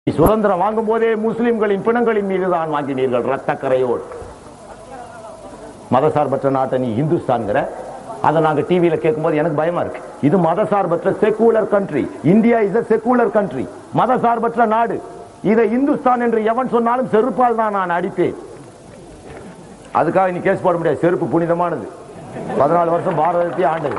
சுதந்திரம் வாங்கும் போதே முஸ்லிம்களின் பிணங்களின் மீது தான் வாங்கினீர்கள் ரத்தக்கரையோடு மதசார்பற்ற நாட்டை நீ இந்துஸ்தான்ங்கிற அதை நாங்க டிவியில கேட்கும்போது எனக்கு பயமா இருக்கு இது மதசார்பற்ற secular country India is a secular country மதசார்பற்ற நாடு இதை இந்துஸ்தான் என்று எவன் சொன்னாலும் செருப்பால் தான் நான் அடிப்பேன் அதுக்காக நீ கேஸ் போட முடியாது செருப்பு புனிதமானது பதினாலு வருஷம் பாரதத்தையே ஆண்டது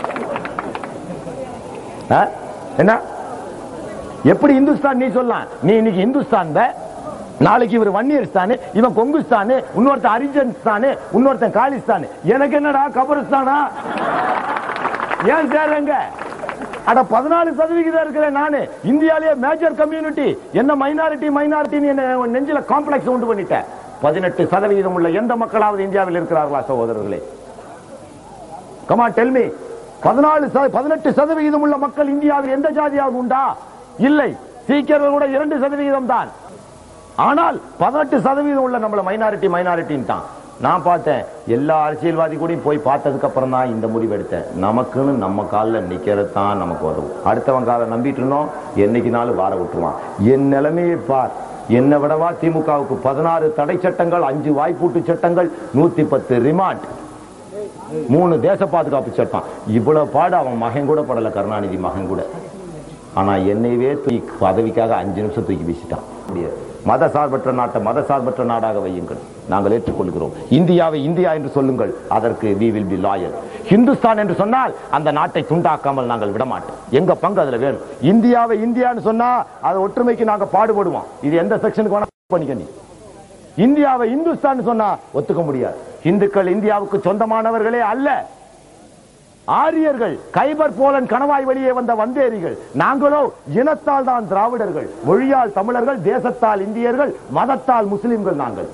ஆ? என்ன எப்படி இந்துஸ்தான் நீ சொல்லலாம் நீ இன்னைக்கு இந்துஸ்தான் நாளைக்கு இவர் வன்னியர்ஸ்தானு இவன் கொங்குஸ்தானு இன்னொருத்தன் அரிஜன்ஸ்தானு இன்னொருத்தன் காலிஸ்தானு எனக்கு என்னடா கபரிஸ்தானா ஏன் சேரங்க அட பதினாலு சதவிகிதம் இருக்கிறேன் நானு இந்தியாலேயே மேஜர் கம்யூனிட்டி என்ன மைனாரிட்டி மைனாரிட்டின்னு என்ன நெஞ்சில காம்ப்ளெக்ஸ் உண்டு பண்ணிட்டேன் பதினெட்டு சதவிகிதம் உள்ள எந்த மக்களாவது இந்தியாவில் இருக்கிறார்களா சகோதரர்களே கமா டெல்மி பதினாலு பதினெட்டு சதவிகிதம் உள்ள மக்கள் இந்தியாவில் எந்த ஜாதியாவது உண்டா இல்லை சீக்கியர்கள் கூட இரண்டு சதவிகிதம் தான் ஆனால் பதினெட்டு சதவீதம் உள்ள நம்மள மைனாரிட்டி மைனாரிட்டின்னு தான் நான் பார்த்தேன் எல்லா அரசியல்வாதி கூடயும் போய் பார்த்ததுக்கு அப்புறம் தான் இந்த முடிவு எடுத்தேன் நமக்குன்னு நம்ம காலில் நிக்கிறது தான் நமக்கு உதவும் அடுத்தவன் காலை நம்பிட்டு இருந்தோம் என்னைக்குனாலும் வார விட்டுருவான் என் நிலைமையை பார் என்னை விடவா திமுகவுக்கு பதினாறு தடை சட்டங்கள் அஞ்சு வாய்ப்பூட்டு சட்டங்கள் நூத்தி பத்து ரிமாண்ட் மூணு தேச பாதுகாப்பு சட்டம் இவ்வளவு பாடு அவன் மகன் கூட படல கருணாநிதி மகன் கூட ஆனா என்னையவே தூக்கி பதவிக்காக அஞ்சு நிமிஷம் தூக்கி வீசிட்டான் முடியாது மத சார்பற்ற நாட்டை மத சார்பற்ற நாடாக வையுங்கள் நாங்கள் ஏற்றுக்கொள்கிறோம் இந்தியாவை இந்தியா என்று சொல்லுங்கள் அதற்கு we will be loyal Hindustan என்று சொன்னால் அந்த நாட்டை துண்டாக்காமல் நாங்கள் விடமாட்டோம் எங்க பங்கு அதுல வேணும் இந்தியாவை இந்தியான்னு சொன்னா அது ஒற்றுமைக்கு நாங்க பாடுபடுவோம் இது எந்த செக்ஷனுக்கு வேணா பண்ணிக்க நீ இந்தியாவை இந்துஸ்தான் சொன்னா ஒத்துக்க முடியாது இந்துக்கள் இந்தியாவுக்கு சொந்தமானவர்களே அல்ல ஆரியர்கள் கைபர் போலன் கணவாய் வழியே வந்த வந்தேரிகள் நாங்களோ இனத்தால் தான் திராவிடர்கள் மொழியால் தமிழர்கள் தேசத்தால் இந்தியர்கள் மதத்தால் முஸ்லிம்கள் நாங்கள்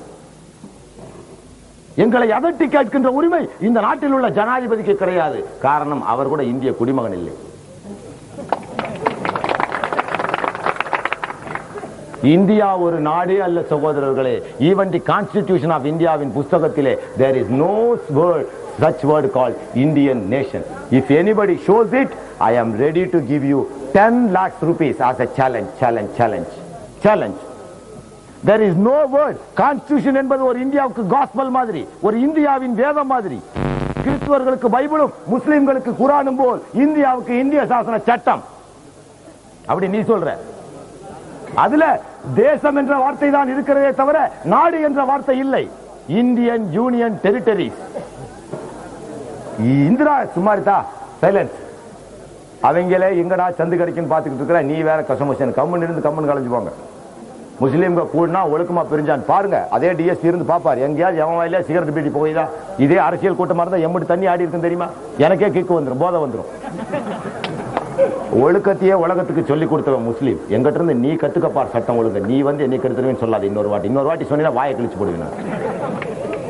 எங்களை அதட்டி கேட்கின்ற உரிமை இந்த நாட்டில் உள்ள ஜனாதிபதிக்கு கிடையாது காரணம் அவர் கூட இந்திய குடிமகன் இல்லை இந்தியா ஒரு நாடே அல்ல சகோதரர்களே ஈவன் தி கான்ஸ்டிடியூஷன் ஆஃப் இந்தியாவின் புஸ்தகத்திலே there is no word such word called Indian nation. If anybody shows it, I am ready to give you 10 lakhs rupees as a challenge, challenge, challenge, challenge. There is no word. Constitution என்பது ஒரு இந்தியாவுக்கு gospel மாதிரி ஒரு இந்தியாவின் வேதம் மாதிரி கிறிஸ்துவர்களுக்கு பைபிளும் முஸ்லிம்களுக்கு குரானும் போல் இந்தியாவுக்கு இந்திய சாசன சட்டம் அப்படி நீ சொல்ற அதுல தேசம் என்ற வார்த்தை தான் இருக்கிறதே தவிர நாடு என்ற வார்த்தை இல்லை இந்தியன் யூனியன் டெரிட்டரிஸ் இந்திரா சுமாரிதா சைலன்ஸ் அவங்களே எங்கடா சந்து கிடைக்குன்னு பாத்துக்கிட்டு இருக்கிற நீ வேற கஸ்டமர்ஷன் கம்முன்னு இருந்து கம்முன்னு கலைஞ்சு போங்க முஸ்லீம்க கூடனா ஒழுக்கமா பிரிஞ்சான் பாருங்க அதே டிஎஸ்பி இருந்து பாப்பாரு எங்கேயாவது எவன் வாயில சிகரெட் பீடி போகுதா இதே அரசியல் கூட்டமா இருந்தா எம்படி தண்ணி ஆடி இருக்குன்னு தெரியுமா எனக்கே கிக்கு வந்துரும் போதை வந்துரும் ஒழுக்கத்தையே உலகத்துக்கு சொல்லி கொடுத்தவன் முஸ்லீம் எங்கிட்ட இருந்து நீ கத்துக்கப்பார் சட்டம் ஒழுங்க நீ வந்து என்னை கெடுத்துருவேன்னு சொல்லாது இன்னொரு வாட்டி இன்னொரு வாட்டி சொன்னீங்கன்னா வாயை கிழிச்சு போடுவேன் நான்.